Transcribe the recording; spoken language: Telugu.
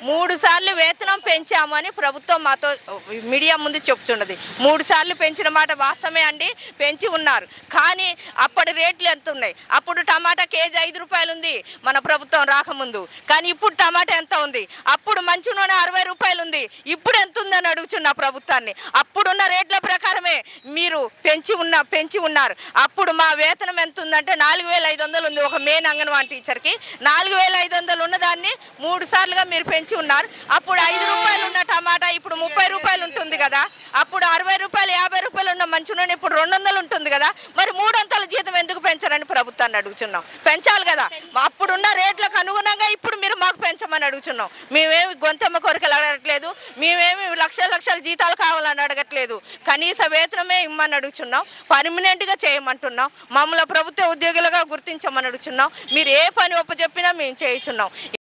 మూడు సార్లు వేతనం పెంచామని ప్రభుత్వం మాతో మీడియా ముందు చెప్తున్నది మూడు సార్లు పెంచిన మాట వాస్తవమే అండి పెంచి ఉన్నారు కానీ అప్పటి రేట్లు ఎంత ఉన్నాయి అప్పుడు టమాటా కేజీ ఐదు రూపాయలు ఉంది మన ప్రభుత్వం రాకముందు కానీ ఇప్పుడు టమాటా ఎంత ఉంది అప్పుడు మంచి నూనె అరవై రూపాయలు ఉంది ఇప్పుడు ఎంత ఉందని అడుగుతున్నా ప్రభుత్వాన్ని అప్పుడున్న రేట్ల ప్రకారమే మీరు పెంచి ఉన్న పెంచి ఉన్నారు అప్పుడు మా వేతనం ఎంత ఉందంటే నాలుగు వేల ఐదు వందలు ఉంది ఒక మెయిన్ అంగన్వాడీ టీచర్కి నాలుగు వేల ఐదు వందలు ఉన్నదాన్ని మూడు సార్లుగా మీరు పెంచి ఉన్నారు అప్పుడు ఐదు రూపాయలు ఉన్న టమాటా ఇప్పుడు ముప్పై రూపాయలు ఉంటుంది కదా అప్పుడు అరవై రూపాయలు యాభై రూపాయలు ఉన్న మంచి నూనె ఇప్పుడు రెండు వందలు ఉంటుంది కదా మరి మూడొంతల జీతం ఎందుకు పెంచారని ప్రభుత్వాన్ని అడుగుతున్నాం పెంచాలి కదా అప్పుడున్న రేట్లకు అనుగుణంగా ఇప్పుడు మీరు మాకు పెంచమని అడుగుతున్నాం మేమేమి గొంతెమ్మ కోరికలు అడగట్లేదు మేమేమి లక్షల లక్షల జీతాలు కావాలని అడగట్లేదు కనీస వేతనమే ఇమ్మని అడుగుతున్నాం పర్మనెంట్గా చేయమంటున్నాం మమ్మల్ని ప్రభుత్వ ఉద్యోగులుగా గుర్తించమని అడుగుతున్నాం మీరు ఏ పని ఒప్ప చెప్పినా మేము చేయించున్నాం